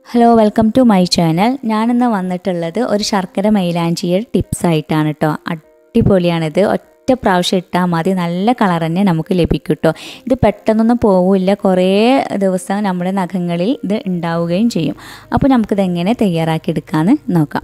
hello welcome to my channel ഞാനിന്ന് വന്നിട്ടുള്ളത് ഒരു ശർക്കര മൈലാഞ്ചിയുടെ ടിപ്സ് ആയിട്ടാണ് കേട്ടോ അടിപൊളിയാണിത് ഒറ്റ പ്രാവശ്യം ഇട്ടാൽ മതി നല്ല കളർ തന്നെ നമുക്ക് ലഭിക്കും കേട്ടോ ഇത് പെട്ടെന്നൊന്നും പോവില്ല കുറേ ദിവസം നമ്മുടെ നഖങ്ങളിൽ ഇത് ഉണ്ടാവുകയും ചെയ്യും അപ്പോൾ നമുക്കിത് എങ്ങനെ തയ്യാറാക്കി എടുക്കാമെന്ന് നോക്കാം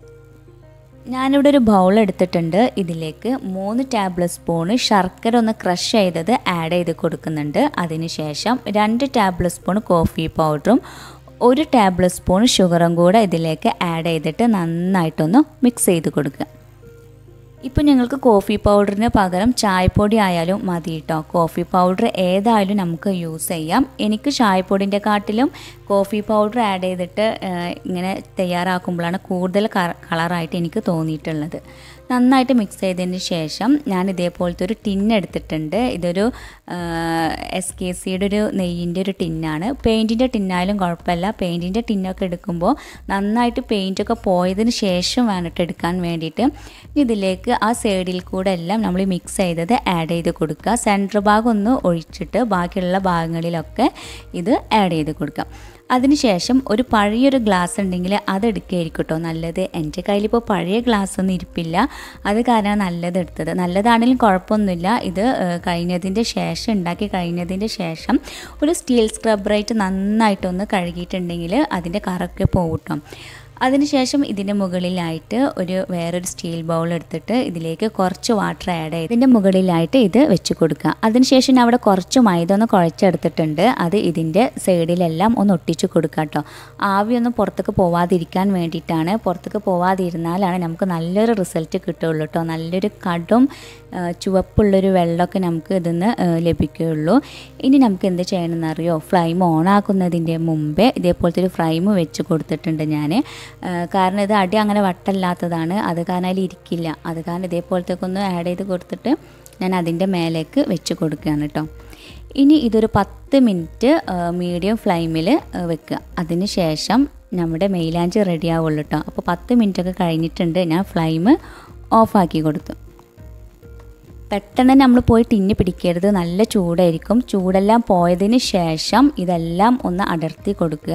ഞാനിവിടെ ഒരു ബൗൾ എടുത്തിട്ടുണ്ട് ഇതിലേക്ക് മൂന്ന് ടേബിൾ സ്പൂണ് ശർക്കര ഒന്ന് ക്രഷ് ചെയ്തത് ആഡ് ചെയ്ത് കൊടുക്കുന്നുണ്ട് അതിനുശേഷം രണ്ട് ടേബിൾ സ്പൂൺ കോഫി പൗഡറും ഒരു ടേബിൾ സ്പൂൺ ഷുഗറും കൂടെ ഇതിലേക്ക് ആഡ് ചെയ്തിട്ട് നന്നായിട്ടൊന്ന് മിക്സ് ചെയ്ത് കൊടുക്കുക ഇപ്പോൾ ഞങ്ങൾക്ക് കോഫി പൗഡറിന് പകരം ചായപ്പൊടി ആയാലും മതി കേട്ടോ കോഫി പൗഡർ ഏതായാലും നമുക്ക് യൂസ് ചെയ്യാം എനിക്ക് ചായപ്പൊടിൻ്റെ കാട്ടിലും കോഫി പൗഡർ ആഡ് ചെയ്തിട്ട് ഇങ്ങനെ തയ്യാറാക്കുമ്പോഴാണ് കൂടുതൽ കളറായിട്ട് എനിക്ക് തോന്നിയിട്ടുള്ളത് നന്നായിട്ട് മിക്സ് ചെയ്തതിന് ശേഷം ഞാൻ ഇതേപോലത്തെ ഒരു ടിൻ എടുത്തിട്ടുണ്ട് ഇതൊരു എസ് കെ സിയുടെ ഒരു നെയ്യിൻ്റെ ഒരു ടിന്നാണ് പെയിൻറ്റിൻ്റെ ടിന്നായാലും കുഴപ്പമില്ല പെയിൻറ്റിൻ്റെ ടിന്നൊക്കെ എടുക്കുമ്പോൾ നന്നായിട്ട് പെയിൻറ്റൊക്കെ പോയതിന് ശേഷം വേണ്ടിട്ട് എടുക്കാൻ വേണ്ടിയിട്ട് ഇതിലേക്ക് ആ സൈഡിൽ കൂടെ എല്ലാം നമ്മൾ മിക്സ് ചെയ്തത് ആഡ് ചെയ്ത് കൊടുക്കുക സെൻറ്റർ ഭാഗം ഒന്ന് ഒഴിച്ചിട്ട് ബാക്കിയുള്ള ഭാഗങ്ങളിലൊക്കെ ഇത് ആഡ് ചെയ്ത് കൊടുക്കാം അതിനുശേഷം ഒരു പഴയൊരു ഗ്ലാസ് ഉണ്ടെങ്കിൽ അത് എടുക്കുകയായിരിക്കും കേട്ടോ നല്ലത് എൻ്റെ കയ്യിലിപ്പോൾ പഴയ ഗ്ലാസ് ഒന്നും ഇരിപ്പില്ല അത് കാരണം നല്ലത് എടുത്തത് നല്ലതാണെങ്കിലും കുഴപ്പമൊന്നുമില്ല ഇത് കഴിഞ്ഞതിൻ്റെ ശേഷം ഉണ്ടാക്കി കഴിഞ്ഞതിൻ്റെ ശേഷം ഒരു സ്റ്റീൽ സ്ക്രബ്ബറായിട്ട് നന്നായിട്ടൊന്ന് കഴുകിയിട്ടുണ്ടെങ്കിൽ അതിൻ്റെ കറൊക്കെ പോകും കേട്ടോ അതിനുശേഷം ഇതിൻ്റെ മുകളിലായിട്ട് ഒരു വേറൊരു സ്റ്റീൽ ബൗൾ എടുത്തിട്ട് ഇതിലേക്ക് കുറച്ച് വാട്ടർ ആഡ് ചെയ്ത് ഇതിൻ്റെ മുകളിലായിട്ട് ഇത് വെച്ച് കൊടുക്കുക അതിനുശേഷം ഞാൻ അവിടെ കുറച്ച് മൈദ ഒന്ന് കുഴച്ചെടുത്തിട്ടുണ്ട് അത് ഇതിൻ്റെ സൈഡിലെല്ലാം ഒന്ന് ഒട്ടിച്ച് കൊടുക്കുക കേട്ടോ ആവി ഒന്നും പുറത്തേക്ക് പോവാതിരിക്കാൻ വേണ്ടിയിട്ടാണ് പുറത്തേക്ക് പോവാതിരുന്നാലാണ് നമുക്ക് നല്ലൊരു റിസൾട്ട് കിട്ടുള്ളൂ കേട്ടോ നല്ലൊരു കടും ചുവപ്പുള്ളൊരു വെള്ളമൊക്കെ നമുക്ക് ഇതിന്ന് ലഭിക്കുകയുള്ളൂ ഇനി നമുക്ക് എന്ത് ചെയ്യണമെന്ന് അറിയോ ഫ്ലൈം ഓൺ ആക്കുന്നതിൻ്റെ മുമ്പേ ഇതേപോലത്തെ ഒരു ഫ്ലൈം വെച്ച് കൊടുത്തിട്ടുണ്ട് ഞാൻ കാരണം ഇത് അടി അങ്ങനെ വട്ടല്ലാത്തതാണ് അത് കാരണം അതിൽ ഇരിക്കില്ല അത് കാരണം ഇതേപോലത്തേക്ക് ഒന്ന് ആഡ് ചെയ്ത് കൊടുത്തിട്ട് ഞാൻ അതിൻ്റെ മേലേക്ക് വെച്ച് കൊടുക്കുകയാണ് കേട്ടോ ഇനി ഇതൊരു പത്ത് മിനിറ്റ് മീഡിയം ഫ്ലെയിമിൽ വെക്കുക അതിന് ശേഷം നമ്മുടെ മെയിലാഞ്ചി റെഡി ആവുള്ളൂ കേട്ടോ അപ്പോൾ പത്ത് മിനിറ്റൊക്കെ കഴിഞ്ഞിട്ടുണ്ട് ഞാൻ ഫ്ലെയിം ഓഫാക്കി കൊടുത്തു പെട്ടെന്ന് നമ്മൾ പോയി ടിന്ന് പിടിക്കരുത് നല്ല ചൂടായിരിക്കും ചൂടെല്ലാം പോയതിന് ശേഷം ഇതെല്ലാം ഒന്ന് അടർത്തി കൊടുക്കുക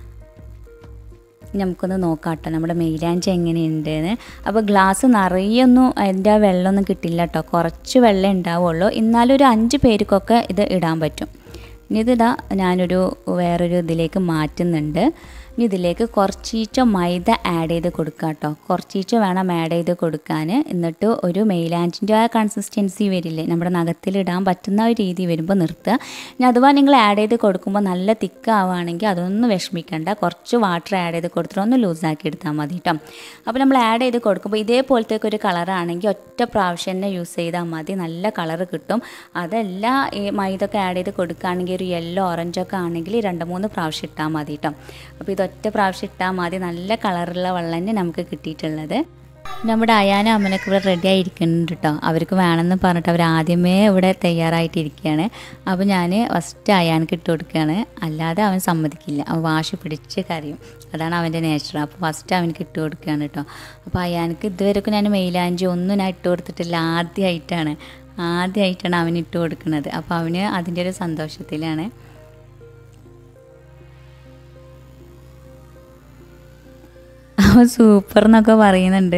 നമുക്കൊന്ന് നോക്കാം കേട്ടോ നമ്മുടെ മെയിലാഞ്ചി എങ്ങനെയുണ്ടെന്ന് അപ്പോൾ ഗ്ലാസ് നിറയൊന്നും അതിൻ്റെ ആ വെള്ളമൊന്നും കിട്ടില്ല കേട്ടോ കുറച്ച് വെള്ളം ഉണ്ടാവുള്ളൂ എന്നാലും ഒരു അഞ്ച് പേർക്കൊക്കെ ഇത് ഇടാൻ പറ്റും ഇനി ഇതിതാ ഞാനൊരു വേറൊരു ഇതിലേക്ക് മാറ്റുന്നുണ്ട് ഇനി ഇതിലേക്ക് കുറച്ചീച്ച മൈദ ആഡ് ചെയ്ത് കൊടുക്കുക കേട്ടോ കുറച്ചീച്ച വേണം ആഡ് ചെയ്ത് കൊടുക്കാൻ എന്നിട്ട് ഒരു മെയിലാഞ്ചിൻ്റെ ആ കൺസിസ്റ്റൻസി വരില്ലേ നമ്മുടെ നഖത്തിലിടാൻ പറ്റുന്ന ഒരു രീതി വരുമ്പോൾ നിർത്തുക ഇനി അഥവാ നിങ്ങൾ ആഡ് ചെയ്ത് കൊടുക്കുമ്പോൾ നല്ല തിക്ക് ആവുകയാണെങ്കിൽ അതൊന്നും വിഷമിക്കണ്ട കുറച്ച് വാട്ടർ ആഡ് ചെയ്ത് കൊടുത്തിട്ട് ഒന്ന് ലൂസാക്കി എടുത്താൽ മതി കേട്ടോ അപ്പോൾ നമ്മൾ ആഡ് ചെയ്ത് കൊടുക്കുമ്പോൾ ഇതേപോലത്തെ ഒരു കളറാണെങ്കിൽ ഒറ്റ പ്രാവശ്യം തന്നെ യൂസ് ചെയ്താൽ മതി നല്ല കളർ കിട്ടും അതല്ല ഈ മൈദൊക്കെ ആഡ് ചെയ്ത് കൊടുക്കുകയാണെങ്കിൽ ഒരു യെല്ലോ ഓറഞ്ചൊക്കെ ആണെങ്കിൽ രണ്ട് മൂന്ന് പ്രാവശ്യം ഇട്ടാൽ മതി കേട്ടോ അപ്പോൾ ഇതൊറ്റ പ്രാവശ്യം ഇട്ടാൽ മതി നല്ല കളറുള്ള വെള്ളം തന്നെ നമുക്ക് കിട്ടിയിട്ടുള്ളത് നമ്മുടെ അയാനും അമ്മനൊക്കെ ഇവിടെ റെഡി ആയിരിക്കുന്നുണ്ട് കേട്ടോ അവർക്ക് വേണമെന്ന് പറഞ്ഞിട്ട് അവർ ആദ്യമേ ഇവിടെ തയ്യാറായിട്ടിരിക്കുകയാണ് അപ്പോൾ ഞാൻ ഫസ്റ്റ് അയാനക്ക് ഇട്ട് കൊടുക്കുകയാണ് അല്ലാതെ അവൻ സമ്മതിക്കില്ല അവൻ വാശി പിടിച്ച് കരയും അതാണ് അവൻ്റെ നേച്ചർ അപ്പോൾ ഫസ്റ്റ് അവനക്ക് ഇട്ട് കൊടുക്കുകയാണ് കേട്ടോ അപ്പോൾ അയാനക്ക് ഇതുവരെയൊക്കെ ഞാൻ മെയിലാഞ്ചി ഒന്നും ഞാൻ ഇട്ട് കൊടുത്തിട്ടില്ല ആദ്യമായിട്ടാണ് ആദ്യമായിട്ടാണ് അവന് ഇട്ട് കൊടുക്കുന്നത് അപ്പോൾ അവന് അതിൻ്റെ ഒരു സന്തോഷത്തിലാണ് അവൻ സൂപ്പർ എന്നൊക്കെ പറയുന്നുണ്ട്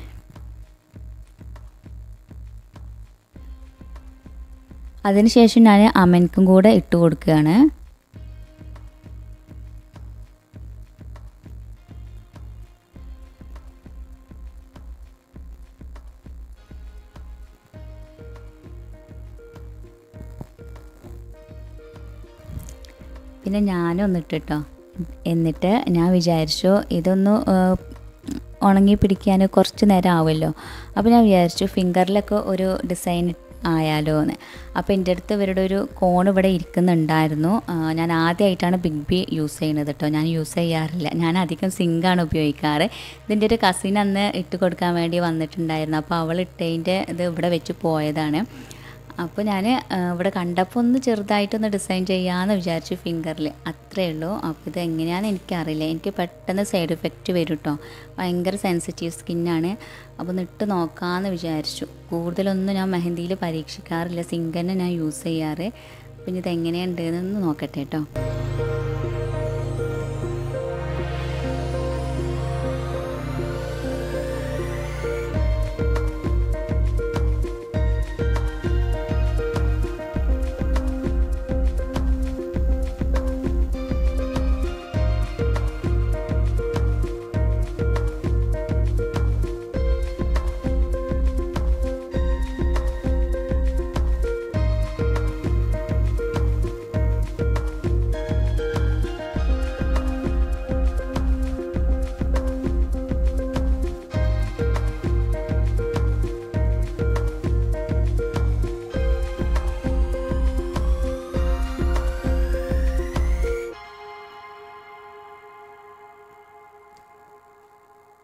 അതിനുശേഷം ഞാൻ അമൻക്കും കൂടെ ഇട്ട് കൊടുക്കുകയാണ് പിന്നെ ഞാനൊന്ന് ഇട്ടിട്ടോ എന്നിട്ട് ഞാൻ വിചാരിച്ചു ഇതൊന്ന് ഉണങ്ങി പിടിക്കാൻ കുറച്ച് നേരം ആവുമല്ലോ അപ്പോൾ ഞാൻ വിചാരിച്ചു ഫിംഗറിലൊക്കെ ഒരു ഡിസൈൻ ആയാലോ എന്ന് അപ്പോൾ എൻ്റെ അടുത്ത് ഇവരുടെ ഒരു കോൺ ഇവിടെ ഇരിക്കുന്നുണ്ടായിരുന്നു ഞാൻ ആദ്യമായിട്ടാണ് ബിഗ് ബി യൂസ് ചെയ്യുന്നത് കേട്ടോ ഞാൻ യൂസ് ചെയ്യാറില്ല ഞാൻ അധികം സിങ്കാണ് ഉപയോഗിക്കാറ് ഇതിൻ്റെ ഒരു കസിൻ അന്ന് ഇട്ട് കൊടുക്കാൻ വേണ്ടി വന്നിട്ടുണ്ടായിരുന്നു അപ്പോൾ അവൾ ഇട്ടതിൻ്റെ ഇത് ഇവിടെ വെച്ച് പോയതാണ് അപ്പോൾ ഞാൻ ഇവിടെ കണ്ടപ്പോൾ ഒന്ന് ചെറുതായിട്ടൊന്ന് ഡിസൈൻ ചെയ്യാമെന്ന് വിചാരിച്ചു ഫിംഗറിൽ അത്രയേ ഉള്ളൂ അപ്പോൾ ഇത് എങ്ങനെയാണെന്ന് എനിക്കറിയില്ല എനിക്ക് പെട്ടെന്ന് സൈഡ് എഫക്റ്റ് വരും കേട്ടോ ഭയങ്കര സെൻസിറ്റീവ് സ്കിന്നാണ് അപ്പോൾ ഇട്ട് നോക്കാമെന്ന് വിചാരിച്ചു കൂടുതലൊന്നും ഞാൻ മെഹന്തിയിൽ പരീക്ഷിക്കാറില്ല സിങ്ക് തന്നെ ഞാൻ യൂസ് ചെയ്യാറ് പിന്നെ ഇത് എങ്ങനെയുണ്ടെന്ന് നോക്കട്ടെ കേട്ടോ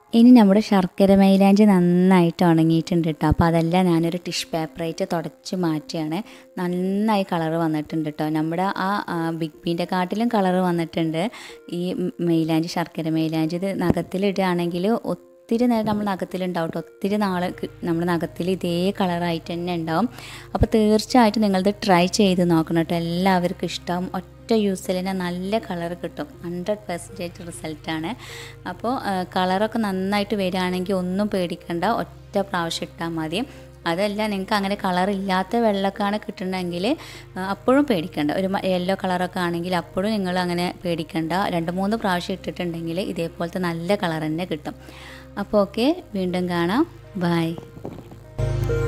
ഇനി നമ്മുടെ ശർക്കര മൈലാഞ്ചി നന്നായിട്ട് ഉണങ്ങിയിട്ടുണ്ട് കേട്ടോ അപ്പോൾ അതെല്ലാം ഞാനൊരു ടിഷ് പേപ്പറായിട്ട് തുടച്ച് മാറ്റിയാണ് നന്നായി കളർ വന്നിട്ടുണ്ട് കേട്ടോ നമ്മുടെ ആ ആ, ബിഗ് ബീൻ്റെ കാട്ടിലും കളർ വന്നിട്ടുണ്ട് ഈ മൈലാഞ്ചി ശർക്കര മൈലാഞ്ചി ഇത് നഖത്തിലിടുകയാണെങ്കിൽ ഒത്തിരി നേരം നമ്മൾ നഖത്തിലുണ്ടാവും കേട്ടോ ഒത്തിരി നാൾ നമ്മുടെ നഖത്തിൽ ഇതേ കളറായിട്ട് തന്നെ ഉണ്ടാവും അപ്പോൾ തീർച്ചയായിട്ടും നിങ്ങളിത് ട്രൈ ചെയ്ത് നോക്കണം കേട്ടോ എല്ലാവർക്കും ഇഷ്ടം ഒറ്റ യൂസിൽ തന്നെ നല്ല കളർ കിട്ടും ഹൺഡ്രഡ് പെർസെൻറ്റേജ് റിസൾട്ടാണ് അപ്പോൾ കളറൊക്കെ നന്നായിട്ട് വരികയാണെങ്കിൽ ഒന്നും പേടിക്കണ്ട ഒറ്റ പ്രാവശ്യം ഇട്ടാൽ മതി അതല്ല നിങ്ങൾക്ക് അങ്ങനെ കളർ ഇല്ലാത്ത വെള്ളമൊക്കെയാണ് കിട്ടുന്നതെങ്കിൽ അപ്പോഴും പേടിക്കണ്ട ഒരു യെല്ലോ കളറൊക്കെ ആണെങ്കിൽ അപ്പോഴും നിങ്ങൾ അങ്ങനെ പേടിക്കണ്ട രണ്ട് മൂന്ന് പ്രാവശ്യം ഇട്ടിട്ടുണ്ടെങ്കിൽ ഇതേപോലത്തെ നല്ല കളർ തന്നെ കിട്ടും അപ്പോൾ ഓക്കെ വീണ്ടും കാണാം ബൈ